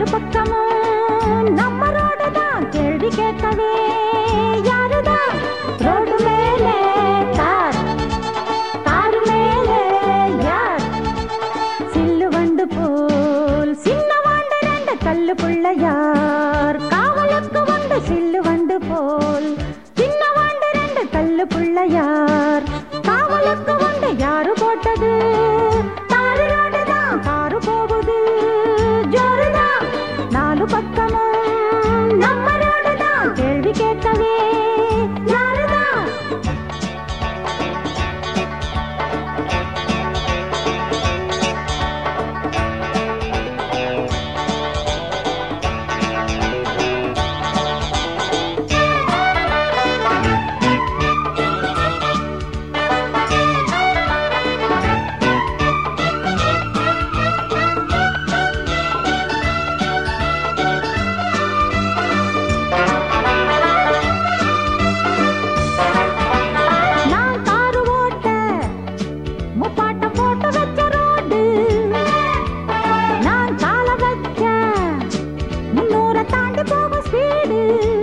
நாலு பக்கமும் நம்ம ரோடு தான் கேள்வி கேட்கவே யாருதான் ரோடு மேலே கார் காரு மேலே யார் சில்லு வண்டு போல் சின்ன வாண்டு ரெண்டு கல்லு புள்ளையார் காவலுக்கு வந்து சில்லு வண்டு போல் சின்ன வாண்டு ரெண்டு கல்லு புள்ளையார் காவலுக்கு வந்து யாரு போட்டது தாரு ரோடு தான் காரு போகுது ஜோருதான் நாலு பக்கமும் நம்ம ரோடு தான் கேள்வி கேட்கவே யாருதான் நான் காரு ஓட்ட முப்பாட்டம் போட்டு வச்ச ரோடு நான் கால வச்ச முன்னூற தாண்டி போகும் ஸ்பீடு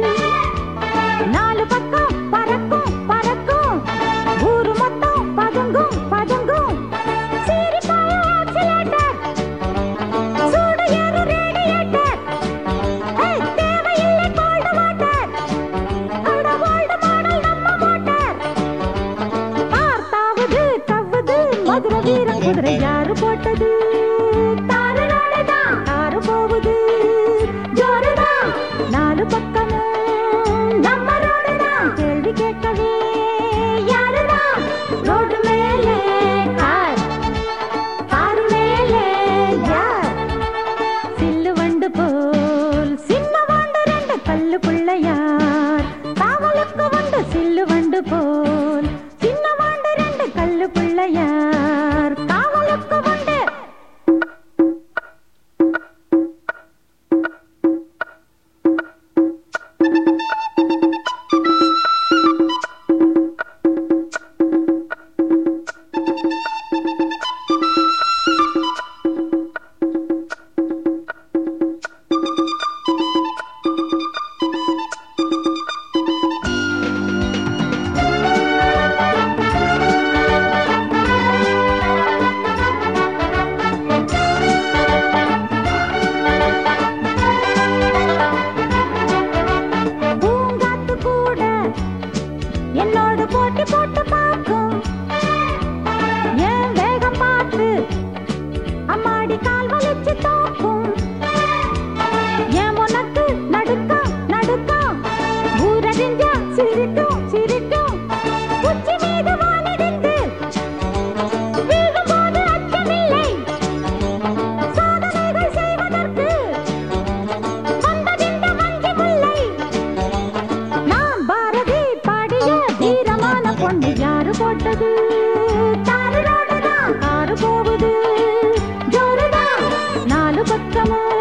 நாலு பக்கம் பறக்கும் பறக்கும் ஊரு மொத்தம் பதுங்கும் பதுங்கும் சீறி பாயும் ஆக்சிலேட்டர் சூடு ஏறும் ரேடியேட்டர் ஏய், தேவையில்லை கோல்டு வாட்டர் அட ஓல்டு மாடல் நம்ம மோட்டார் பார்த்தாவது தவ்வுது மதுரை வீரன் குதிரை யாரு போட்டது தாரு நாடுதான் காரு போகுது ஜோருதான் நாலு பக்கமும் நம்ம ரோடுதான் கேள்வி கேட்கவே யாருதான் ரோடு மேலே கார் காரு மேலே யார் சில்லு வண்டு போல் சின்ன வாண்டு ரெண்டு கல்லு பிள்ளையார் காவலுக்கு வந்து சில்லு வண்டு போல் சின்ன வாண்டு ரெண்டு கல்லு பிள்ளையார் காவலுக்கு வந்து பூங்காத்து கூட என்னோடு போட்டி போட்டு பார்க்கும் ஏன் வேகம் பார்த்து அம்மாடி கால் வலிச்சு தோக்கும் ஏன் உனக்கு நடுக்கம் நடுக்கம் ஊரறிஞ்சா சிரிக்கும் சிரிக்கும் உச்சி மீது வானிடிந்து வீழும்போது அச்சமில்லை சாதனைகள் செய்வதற்கு வந்ததிந்த வஞ்சி முல்லை நான் பாரதி பாடிய வீரமான பொண்ணு யாரு போட்டது தாரு ரோடுதான் காரு போகுது ஜோருதான் நாலு பக்கமும்